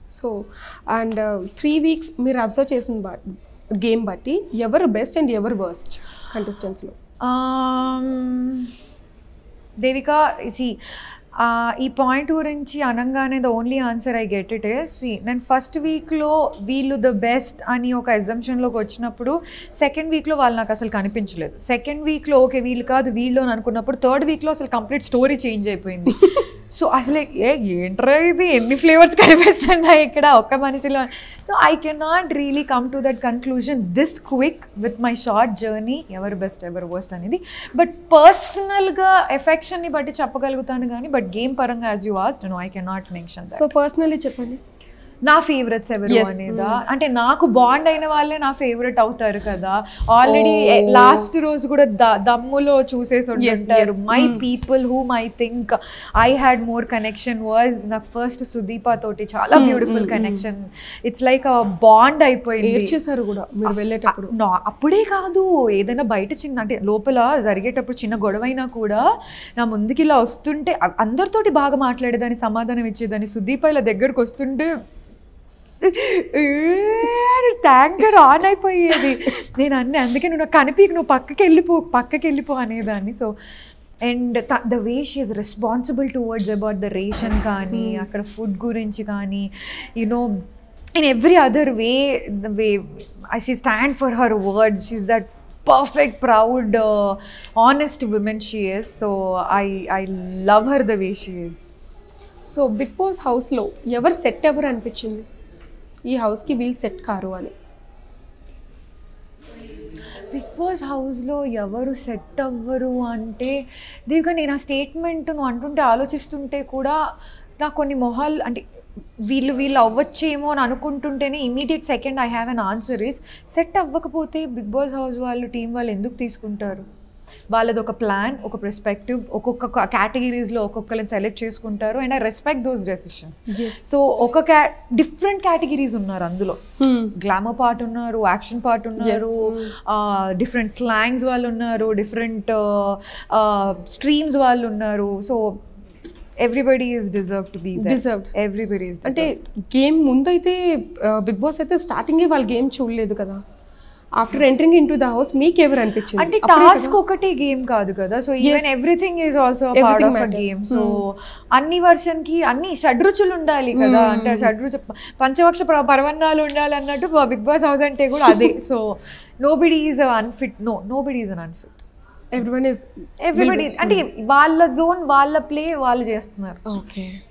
So and three weeks మీరు observe చేసిన game బట్టి ఎవరు బెస్ట్ అండ్ ఎవరు వర్స్ట్ కంటెస్టెంట్స్లో దేవిక సి ఈ పాయింట్ గురించి అనగానే the only answer I get it is see నేను ఫస్ట్ వీక్లో వీళ్ళు ద బెస్ట్ అని ఒక ఎగ్జంప్షన్లోకి వచ్చినప్పుడు సెకండ్ వీక్లో వాళ్ళు నాకు అసలు కనిపించలేదు సెకండ్ వీక్లో ఓకే వీళ్ళు కాదు వీళ్ళు అని అనుకున్నప్పుడు థర్డ్ వీక్లో అసలు కంప్లీట్ స్టోరీ చేంజ్ అయిపోయింది సో అసలు ఏ ఏంట్రా ఇది ఎన్ని ఫ్లేవర్స్ కనిపిస్తున్నాయి ఇక్కడ ఒక్క మనిషిలో so I can not really come to that conclusion this quick with my short journey ఎవరు బెస్ట్ ఎవరు వర్స్ట్ అనేది బట్ పర్సనల్గా ఎఫెక్షన్ని బట్టి చెప్పగలుగుతాను కానీ బట్ గేమ్ పరంగా as you asked no I can not mention so personally చెప్పండి నా ఫేవరెట్స్ ఎవరు Yes. అనేదా అంటే నాకు బాండ్ అయిన వాళ్ళే నా ఫేవరెట్ అవుతారు కదా ఆల్రెడీ Oh. లాస్ట్ రోజు కూడా ద- దమ్ములో చూసేసి ఉంటారు yes. My people whom I think I had more connection was నాకు ఫస్ట్ సుదీప తోటి చాలా beautiful connection it's like bond అయిపోయింది ఏడ్చేశారు కూడా మీరు వెళ్ళేటప్పుడు నా- అప్పుడే కాదు ఏదైనా బయట చిన్న అంటే లోపల జరిగేటప్పుడు చిన్న గొడవైనా కూడా నా ముందుకి ఇలా వస్తుంటే అ- అందరితోటి బాగా మాట్లాడేదాన్ని సమాధానం ఇచ్చేదాన్ని సుదీప ఇలా దగ్గరకు వస్తుంటే ట్యాంకర్ ఆన్ అయిపోయేది నేను అన్నీ అందుకే నువ్వు నాకు కనిపి నువ్వు పక్కకి వెళ్ళిపో పక్కకి వెళ్ళిపో అనేదాన్ని so and the way she is responsible towards about the ration కానీ అక్కడ ఫుడ్ గురించి కానీ you know in every other way the way I- she stand for her words she's that perfect proud uh, honest woman she is so i i love her the way she is so Bigg Boss హౌస్లో ఎవరు set ఎవరు అనిపించింది ఈ హౌస్కి వీళ్ళు set కారు అని Bigg Boss హౌస్లో ఎవరు సెట్ అవ్వరు అంటే దీనిగా నేను ఆ స్టేట్మెంట్ నువ్వు అంటుంటే ఆలోచిస్తుంటే కూడా నాకు కొన్ని మొహాలు అంటే వీళ్ళు వీళ్ళు అవ్వచ్చేమో అని అనుకుంటుంటేనే immediate second I have an answer is set అవ్వకపోతే బిగ్ బాస్ హౌస్ వాళ్ళు టీం వాళ్ళు ఎందుకు తీసుకుంటారు వాళ్ళది ఒక ప్లాన్ ఒక పర్స్పెక్టివ్ ఒక్కొక్క కేటగిరీస్లో ఒక్కొక్కరిని సెలెక్ట్ చేసుకుంటారు and I respect those decisions so ఒక క్యా డిఫరెంట్ కేటగిరీస్ ఉన్నారు అందులో గ్లామర్ పార్ట్ ఉన్నారు యాక్షన్ పార్ట్ ఉన్నారు డిఫరెంట్ స్లాంగ్స్ వాళ్ళు ఉన్నారు డిఫరెంట్ స్ట్రీమ్స్ వాళ్ళు ఉన్నారు so everybody is deserve to be Deserved. Everybody is అంటే గేమ్ ముందైతే బిగ్ బాస్ అయితే స్టార్టింగే వాళ్ళు గేమ్ చూడలేదు కదా after entering into the house మీకు ఎవరు అనిపించింది అంటే అప్పుడే టాస్క్ ఒకటి గేమ్ కాదు కదా so even everything is also part Everything of a matters. Game so అన్ని వర్షన్ కి అన్ని షడ్రుచులు ఉండాలి కదా అంటే షడ్రుచు పంచవక్ష ప్ర- పరవన్నాలు ఉండాలి అన్నట్టు బిగ్ బాస్ హౌస్ అంటే కూడా అదే so nobody is unfit no nobody is అన్ అన్ఫిట్ ఎవ్రీవన్ ఇస్ ఎవ్రీబడి అంటే వాళ్ళ జోన్ వాళ్ళ ప్లే వాళ్ళు చేస్తున్నారు ఓకే